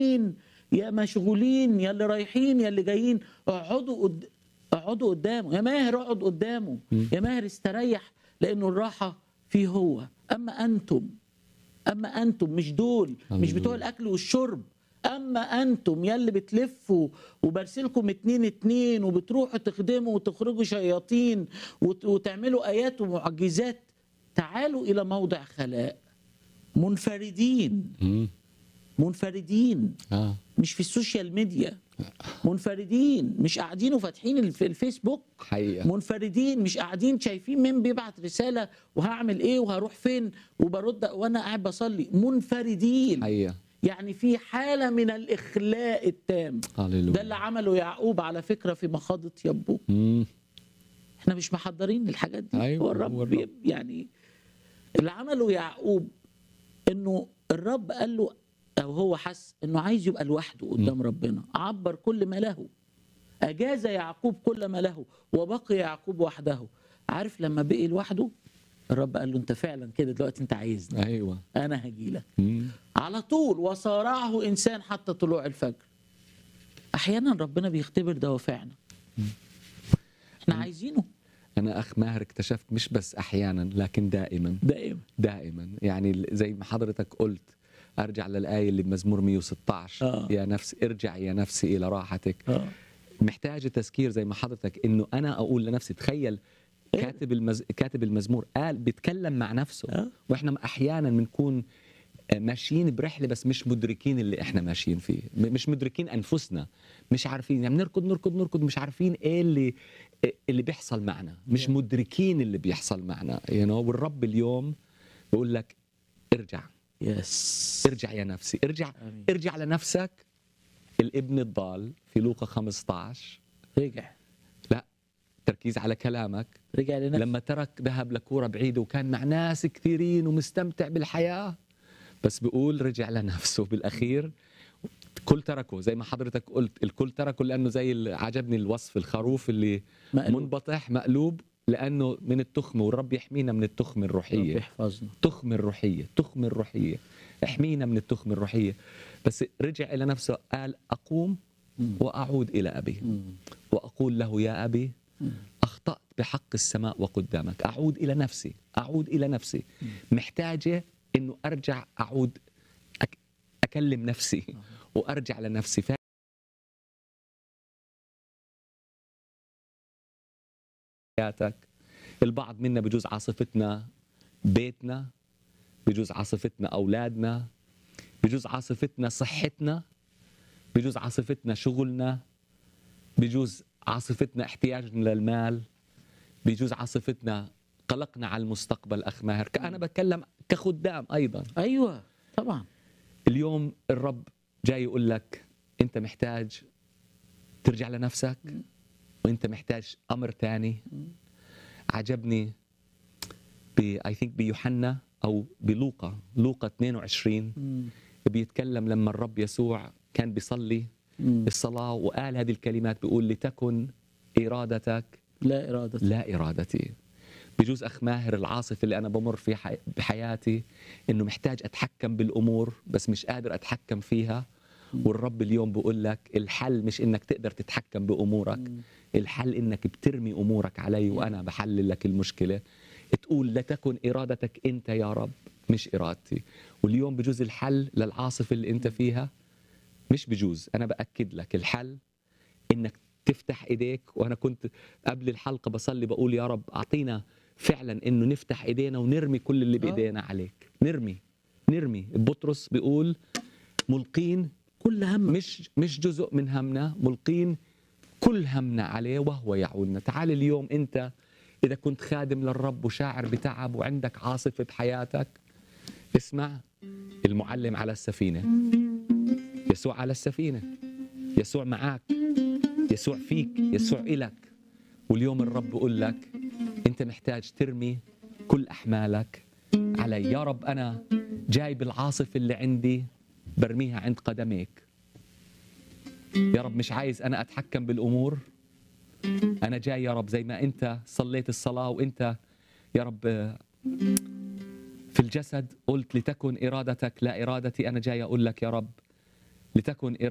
يا مشغولين يا اللي رايحين يا اللي جايين اقعدوا قد... اقعدوا قدامه يا ماهر اقعد قدامه يا ماهر استريح لانه الراحه فيه هو اما انتم اما انتم مش دول مش بتوع الاكل والشرب اما انتم يا اللي بتلفوا وبرسلكم اتنين اتنين وبتروحوا تخدموا وتخرجوا شياطين وت- وتعملوا ايات ومعجزات تعالوا الى موضع خلاء منفردين مم. منفردين اه مش في السوشيال ميديا منفردين مش قاعدين وفاتحين الف- الفيسبوك حقيقه منفردين مش قاعدين شايفين مين بيبعت رساله وهعمل ايه وهروح فين وبرد وانا قاعد بصلي منفردين حقيقه يعني في حاله من الاخلاء التام هللويا ده اللي عمله يعقوب على فكره في مخاضه يبوه مم. احنا مش محضرين الحاجات دي أيوة، هو الرب, هو الرب. الرب. يعني اللي عمله يعقوب انه الرب قال له او هو حس انه عايز يبقى لوحده قدام ربنا عبر كل ما له اجاز يعقوب كل ما له وبقي يعقوب وحده عارف لما بقي لوحده الرب قال له انت فعلا كده دلوقتي انت عايزني ايوه انا هجي لك مم. على طول وصارعه انسان حتى طلوع الفجر احيانا ربنا بيختبر دوافعنا احنا عايزينه انا اخ ماهر اكتشفت مش بس احيانا لكن دائما دائما دائما يعني زي ما حضرتك قلت ارجع للايه اللي بمزمور 116 آه. يا نفس ارجع يا نفسي الى راحتك اه محتاجه تذكير زي ما حضرتك انه انا اقول لنفسي تخيل إيه؟ كاتب المز... كاتب المزمور قال بيتكلم مع نفسه آه. واحنا احيانا بنكون ماشيين برحله بس مش مدركين اللي احنا ماشيين فيه م- مش مدركين انفسنا مش عارفين يعني نركض نركض نركض مش عارفين ايه اللي اللي بيحصل معنا مش Yeah. مدركين اللي بيحصل معنا you know? والرب اليوم بيقول لك ارجع يس ارجع يا نفسي ارجع آمين. ارجع لنفسك الابن الضال في لوقا 15 رجع لا تركيز على كلامك رجع لنفسه لما ترك ذهب لكورة بعيدة وكان مع ناس كثيرين ومستمتع بالحياة بس بيقول رجع لنفسه بالأخير كل تركه زي ما حضرتك قلت الكل تركه لأنه زي ال- عجبني الوصف الخروف اللي مقلوب. منبطح مقلوب لأنه من التخمة والرب يحمينا من التخمة رب الروحية يحفظنا تخمة الروحية تخمة الروحية احمينا من التخمة الروحية بس رجع إلى نفسه قال أقوم وأعود إلى أبي مم. وأقول له يا أبي أخطأت بحق السماء وقدامك أعود إلى نفسي أعود إلى نفسي محتاجة أنه أرجع أعود أك أكلم نفسي وأرجع لنفسي حياتك البعض منا بجوز عاصفتنا بيتنا بجوز عاصفتنا أولادنا بجوز عاصفتنا صحتنا بجوز عاصفتنا شغلنا بجوز عاصفتنا احتياجنا للمال بجوز عاصفتنا قلقنا على المستقبل اخ ماهر انا بتكلم كخدام ايضا ايوه طبعا اليوم الرب جاي يقول لك انت محتاج ترجع لنفسك وانت محتاج امر تاني عجبني ب اي ثينك بيوحنا او بلوقا لوقا 22 مم. بيتكلم لما الرب يسوع كان بيصلي مم. الصلاة وقال هذه الكلمات بيقول لتكن إرادتك لا اراده لا إرادتي بجوز أخ ماهر العاصف اللي أنا بمر في حي... بحياتي إنه محتاج أتحكم بالأمور بس مش قادر أتحكم فيها والرب اليوم بيقول لك الحل مش إنك تقدر تتحكم بأمورك الحل إنك بترمي أمورك علي وأنا بحلل لك المشكلة تقول لتكن إرادتك أنت يا رب مش إرادتي واليوم بجوز الحل للعاصفة اللي أنت فيها مش بجوز أنا بأكد لك الحل انك تفتح ايديك وانا كنت قبل الحلقه بصلي بقول يا رب اعطينا فعلا انه نفتح ايدينا ونرمي كل اللي بايدينا عليك نرمي نرمي بطرس بيقول ملقين كل هم مش مش جزء من همنا ملقين كل همنا عليه وهو يعولنا تعال اليوم انت اذا كنت خادم للرب وشاعر بتعب وعندك عاصفه بحياتك اسمع المعلم على السفينه يسوع على السفينه يسوع معك يسوع فيك يسوع إلك واليوم الرب بيقول لك أنت محتاج ترمي كل أحمالك علي يا رب أنا جايب العاصفة اللي عندي برميها عند قدميك يا رب مش عايز أنا أتحكم بالأمور أنا جاي يا رب زي ما أنت صليت الصلاة وأنت يا رب في الجسد قلت لتكن إرادتك لا إرادتي أنا جاي أقول لك يا رب لتكن